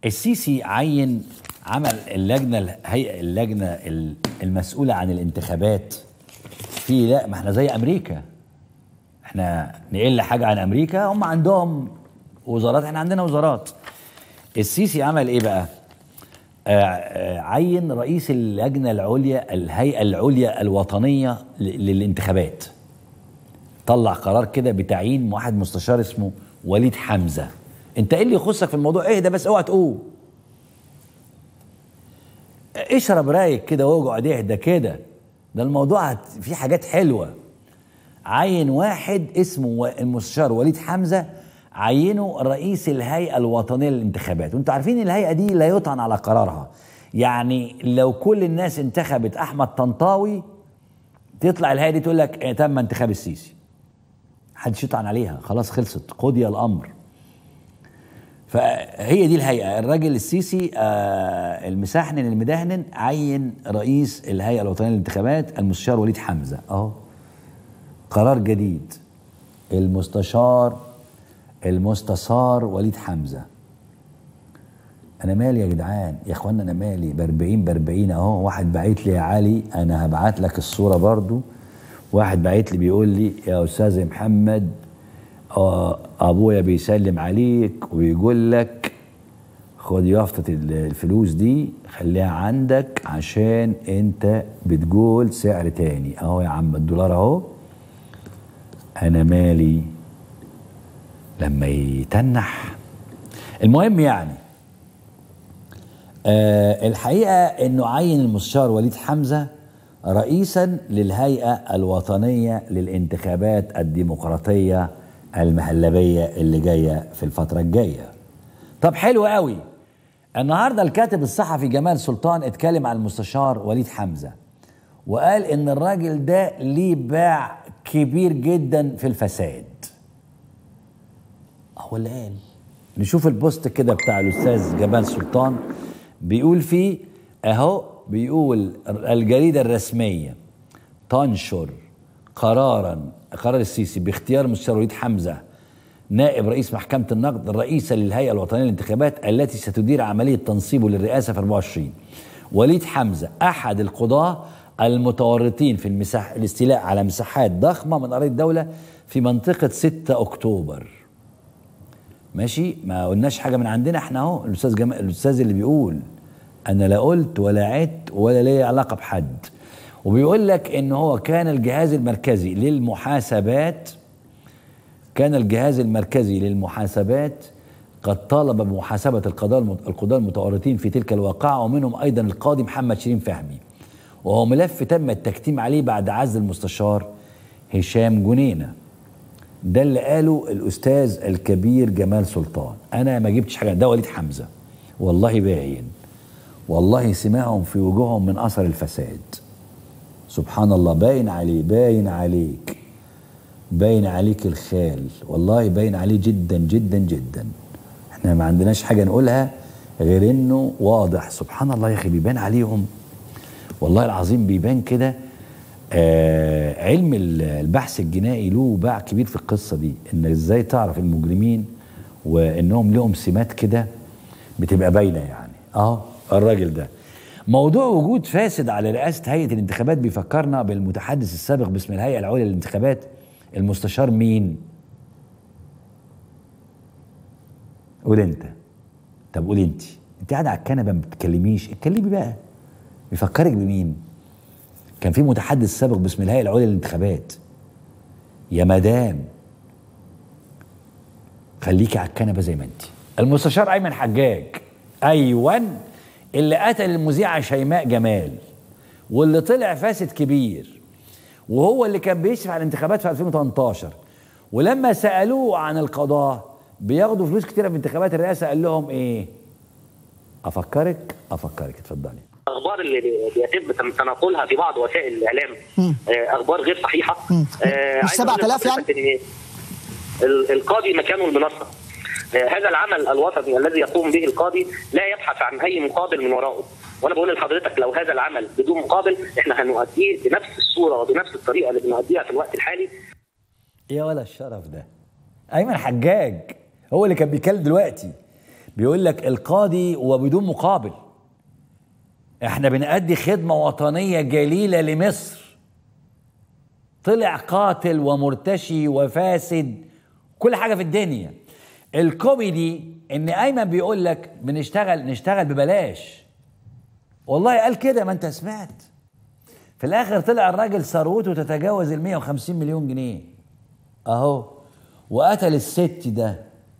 السيسي عين عمل اللجنه الهيئه اللجنه ال- المسؤوله عن الانتخابات في لا ما احنا زي امريكا احنا نقل حاجه عن امريكا هم عندهم وزارات احنا عندنا وزارات السيسي عمل ايه بقى آه، آه، عين رئيس اللجنه العليا الهيئه العليا الوطنيه ل- للانتخابات طلع قرار كده بتعيين واحد مستشار اسمه وليد حمزه انت ايه اللي يخصك في الموضوع ايه ده بس اوعى تقول اشرب رايق كده واقعد اهدى كده ده الموضوع هت- فيه حاجات حلوه عين واحد اسمه و- المستشار وليد حمزه عينه رئيس الهيئه الوطنيه للانتخابات وانتوا عارفين الهيئه دي لا يطعن على قرارها يعني لو كل الناس انتخبت احمد طنطاوي تطلع الهيئه دي تقول لك اه تم انتخاب السيسي محدش يطعن عليها خلاص خلصت قضي الامر فهي دي الهيئه الراجل السيسي آه المساحنن المدهنن عين رئيس الهيئه الوطنيه للانتخابات المستشار وليد حمزه اهو قرار جديد المستشار المستثار وليد حمزه انا مالي يا جدعان يا اخوانا انا مالي ب 40 ب 40 اهو واحد باعت لي يا علي انا هبعت لك الصوره برضو واحد باعت لي بيقول لي يا استاذ محمد آه، ابويا بيسلم عليك ويقول لك خد يافطة ال- الفلوس دي خليها عندك عشان انت بتقول سعر تاني اهو يا عم الدولار اهو انا مالي لما يتنح المهم يعني آه الحقيقه انه عين المستشار وليد حمزه رئيسا للهيئه الوطنيه للانتخابات الديمقراطيه المهلبيه اللي جايه في الفتره الجايه. طب حلو قوي النهارده الكاتب الصحفي جمال سلطان اتكلم عن المستشار وليد حمزه وقال ان الراجل ده ليه باع كبير جدا في الفساد. هو اللي قال نشوف البوست كده بتاع الاستاذ جمال سلطان بيقول فيه اهو بيقول الجريده الرسميه تنشر قرارا قرار السيسي باختيار مستشار وليد حمزه نائب رئيس محكمه النقد رئيسا للهيئه الوطنيه للانتخابات التي ستدير عمليه تنصيبه للرئاسه في 24 وليد حمزه احد القضاه المتورطين في المساح الاستيلاء على مساحات ضخمه من اراضي الدوله في منطقه 6 اكتوبر ماشي ما قلناش حاجه من عندنا احنا اهو الاستاذ جمال الاستاذ اللي بيقول انا لا قلت ولا عدت ولا ليا علاقه بحد وبيقول لك ان هو كان الجهاز المركزي للمحاسبات كان الجهاز المركزي للمحاسبات قد طالب بمحاسبة القضاء المت- القضاة المتورطين في تلك الواقعة ومنهم أيضا القاضي محمد شيرين فهمي وهو ملف تم التكتيم عليه بعد عزل المستشار هشام جنينه ده اللي قاله الاستاذ الكبير جمال سلطان انا ما جبتش حاجه ده وليد حمزه والله باين والله سمعهم في وجوههم من اثر الفساد سبحان الله باين عليه باين عليك باين عليك الخال والله باين عليه جدا جدا جدا احنا ما عندناش حاجه نقولها غير انه واضح سبحان الله يا اخي بيبان عليهم والله العظيم بيبان كده آه علم ال- البحث الجنائي له باع كبير في القصه دي ان ازاي تعرف المجرمين وانهم لهم سمات كده بتبقى باينه يعني اه الراجل ده موضوع وجود فاسد على رئاسه هيئه الانتخابات بيفكرنا بالمتحدث السابق باسم الهيئه العليا للانتخابات المستشار مين؟ قول انت طب قول انت انت قاعده على الكنبه ما بتتكلميش اتكلمي بقى بيفكرك بمين؟ كان في متحدث سابق باسم الهيئه العليا للانتخابات يا مدام خليكي على الكنبه زي ما انت المستشار ايمن حجاج ايوان اللي قتل المذيعه شيماء جمال واللي طلع فاسد كبير وهو اللي كان بيشرف على الانتخابات في 2018 ولما سالوه عن القضاء بياخدوا فلوس كتيره في انتخابات الرئاسه قال لهم ايه افكرك افكرك اتفضلي الاخبار اللي بيتم تناقلها في بعض وسائل الاعلام آه، اخبار غير صحيحه آه، مش عايز أقول 7000 يعني؟ لحضرتك إن ال- القاضي مكانه المنصه آه، هذا العمل الوطني الذي يقوم به القاضي لا يبحث عن اي مقابل من ورائه وانا بقول لحضرتك لو هذا العمل بدون مقابل احنا هنؤديه بنفس الصوره وبنفس الطريقه اللي بنؤديها في الوقت الحالي يا ولا الشرف ده ايمن حجاج هو اللي كان بيتكلم دلوقتي بيقول لك القاضي وبدون مقابل احنا بنأدي خدمة وطنية جليلة لمصر طلع قاتل ومرتشي وفاسد كل حاجة في الدنيا الكوميدي ان ايمن بيقول لك بنشتغل نشتغل ببلاش والله قال كده ما انت سمعت في الاخر طلع الراجل ثروته تتجاوز ال 150 مليون جنيه اهو وقتل الست ده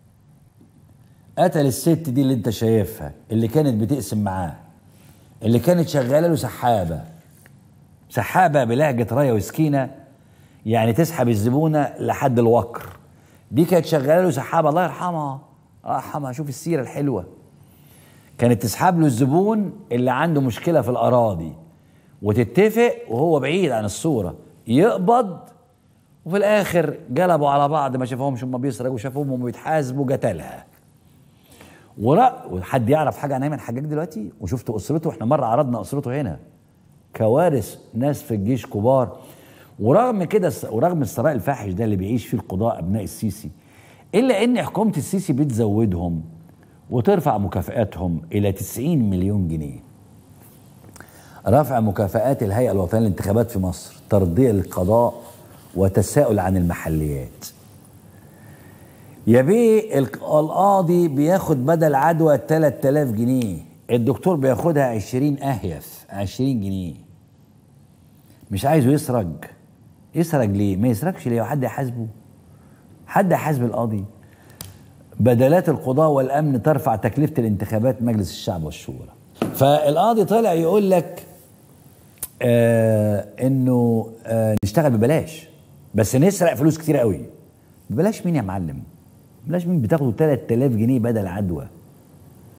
قتل الست دي اللي انت شايفها اللي كانت بتقسم معاه اللي كانت شغاله له سحابه سحابه بلهجه رايه وسكينه يعني تسحب الزبونه لحد الوكر دي كانت شغاله له سحابه الله يرحمها الله يرحمها شوف السيره الحلوه كانت تسحب له الزبون اللي عنده مشكله في الاراضي وتتفق وهو بعيد عن الصوره يقبض وفي الاخر جلبوا على بعض ما شافوهمش هم بيسرقوا شافوهم هم بيتحاسبوا قتلها ورا وحد يعرف حاجه عن ايمن حجاج دلوقتي وشفت اسرته احنا مره عرضنا اسرته هنا كوارث ناس في الجيش كبار ورغم كده ورغم الثراء الفاحش ده اللي بيعيش فيه القضاء ابناء السيسي الا ان حكومه السيسي بتزودهم وترفع مكافئاتهم الى 90 مليون جنيه رفع مكافآت الهيئة الوطنية للانتخابات في مصر ترضية للقضاء وتساؤل عن المحليات يا بيه القاضي بياخد بدل عدوى 3000 جنيه الدكتور بياخدها 20 اهيف 20 جنيه مش عايزه يسرق يسرق ليه ما يسرقش ليه حد يحاسبه حد يحاسب القاضي بدلات القضاء والامن ترفع تكلفه الانتخابات مجلس الشعب والشورى فالقاضي طلع يقول لك آه انه آه نشتغل ببلاش بس نسرق فلوس كتير قوي ببلاش مين يا معلم ببلاش مين بتاخدوا 3000 جنيه بدل عدوى